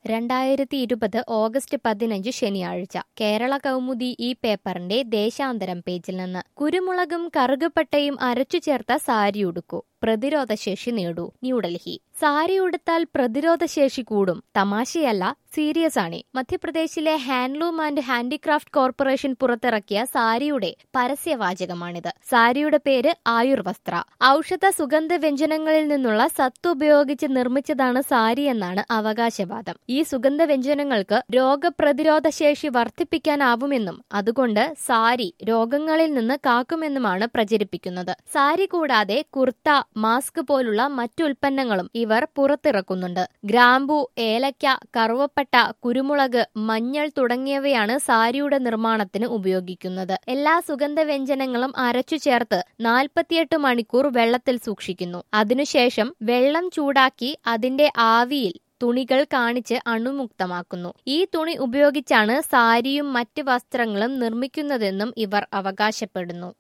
രണ്ടായിരത്തി ഇരുപത് ഓഗസ്റ്റ് പതിനഞ്ച് ശനിയാഴ്ച കേരള കൗമുദി ഈ പേപ്പറിന്റെ ദേശാന്തരം പേജിൽ നിന്ന് കുരുമുളകും കറുകപ്പട്ടയും അരച്ചു ചേർത്ത സാരി ഉടുക്കൂ പ്രതിരോധശേഷി നേടൂ ന്യൂഡൽഹി സാരി ഉടുത്താൽ പ്രതിരോധശേഷി കൂടും തമാശയല്ല സീരിയസ് ആണ് മധ്യപ്രദേശിലെ ഹാൻഡ്ലൂം ആൻഡ് ഹാൻഡിക്രാഫ്റ്റ് കോർപ്പറേഷൻ പുറത്തിറക്കിയ സാരിയുടെ പരസ്യവാചകമാണിത് സാരിയുടെ പേര് ആയുർവസ്ത്ര ഔഷധ സുഗന്ധ വ്യഞ്ജനങ്ങളിൽ നിന്നുള്ള സത്ത് ഉപയോഗിച്ച് നിർമ്മിച്ചതാണ് സാരി എന്നാണ് അവകാശവാദം ഈ സുഗന്ധ വ്യഞ്ജനങ്ങൾക്ക് രോഗപ്രതിരോധ ശേഷി വർദ്ധിപ്പിക്കാനാവുമെന്നും അതുകൊണ്ട് സാരി രോഗങ്ങളിൽ നിന്ന് കാക്കുമെന്നുമാണ് പ്രചരിപ്പിക്കുന്നത് സാരി കൂടാതെ കുർത്ത മാസ്ക് പോലുള്ള മറ്റു ഉൽപ്പന്നങ്ങളും ഇവർ പുറത്തിറക്കുന്നുണ്ട് ഗ്രാമ്പു ഏലക്ക കറുവപ്പട്ട കുരുമുളക് മഞ്ഞൾ തുടങ്ങിയവയാണ് സാരിയുടെ നിർമ്മാണത്തിന് ഉപയോഗിക്കുന്നത് എല്ലാ സുഗന്ധ വ്യഞ്ജനങ്ങളും അരച്ചു ചേർത്ത് നാൽപ്പത്തിയെട്ട് മണിക്കൂർ വെള്ളത്തിൽ സൂക്ഷിക്കുന്നു അതിനുശേഷം വെള്ളം ചൂടാക്കി അതിന്റെ ആവിയിൽ തുണികൾ കാണിച്ച് അണുമുക്തമാക്കുന്നു ഈ തുണി ഉപയോഗിച്ചാണ് സാരിയും മറ്റ് വസ്ത്രങ്ങളും നിർമ്മിക്കുന്നതെന്നും ഇവർ അവകാശപ്പെടുന്നു